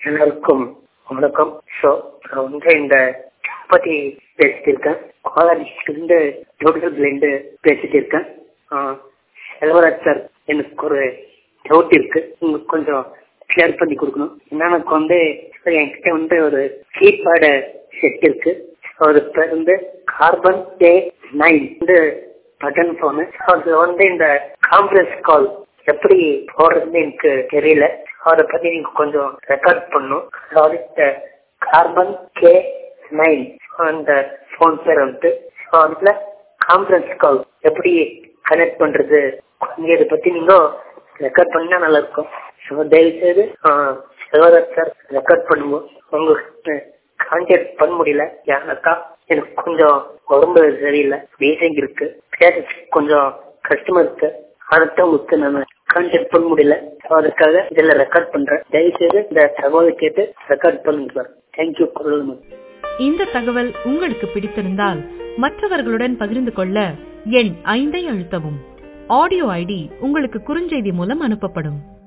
எல்லாருக்கும் வணக்கம் ஸோ நான் வந்து இந்த பத்தி பேசிட்டு இருக்கேன் காலேஜ்லேருந்து டோட்டல் பிளேண்டு பேசிட்டு இருக்கேன் செல்வராஜ் சார் எனக்கு ஒரு டவுட் இருக்கு உங்களுக்கு கொஞ்சம் கிளியர் பண்ணி கொடுக்கணும் எனக்கு வந்து என்கிட்ட வந்து ஒரு கீபேடு செட் இருக்கு ஒரு பேர் வந்து கார்பன் ஏ நைன் வந்து பட்டன் போனு அது வந்து இந்த கான்ஃபரன்ஸ் கால் எப்படி போடுறதுன்னு எனக்கு தெரியல அதை பத்தி நீங்க கொஞ்சம் ரெக்கார்ட் பண்ணும் அதாவது இந்த கார்பன் கே நைன் அந்த போன் பேர் வந்து அதுல கான்ஃபரன்ஸ் கால் எப்படி கனெக்ட் பண்றது கொஞ்சம் இதை பத்தி நீங்க ரெக்கார்ட் பண்ணா நல்லா இருக்கும் ஸோ தயவு செய்து சிவராஜ் சார் ரெக்கார்ட் பண்ணுவோம் உங்களுக்கு கான்டாக்ட் பண்ண முடியல யாருக்கா எனக்கு கொஞ்சம் உடம்பு சரியில்லை வீசிங் இருக்கு கொஞ்சம் கஷ்டமா இருக்கு அடுத்த உங்களுக்கு நான் கான்டாக்ட் பண்ண முடியல அதுக்காக இதுல ரெக்கார்ட் பண்றேன் தயவுசெய்து இந்த தகவலை கேட்டு ரெக்கார்ட் பண்ணுங்க சார் தேங்க்யூ குரல் இந்த தகவல் உங்களுக்கு பிடித்திருந்தால் மற்றவர்களுடன் பகிர்ந்து கொள்ள எண் ஐந்தை அழுத்தவும் ஆடியோ ஐடி உங்களுக்கு குறுஞ்செய்தி மூலம் அனுப்பப்படும்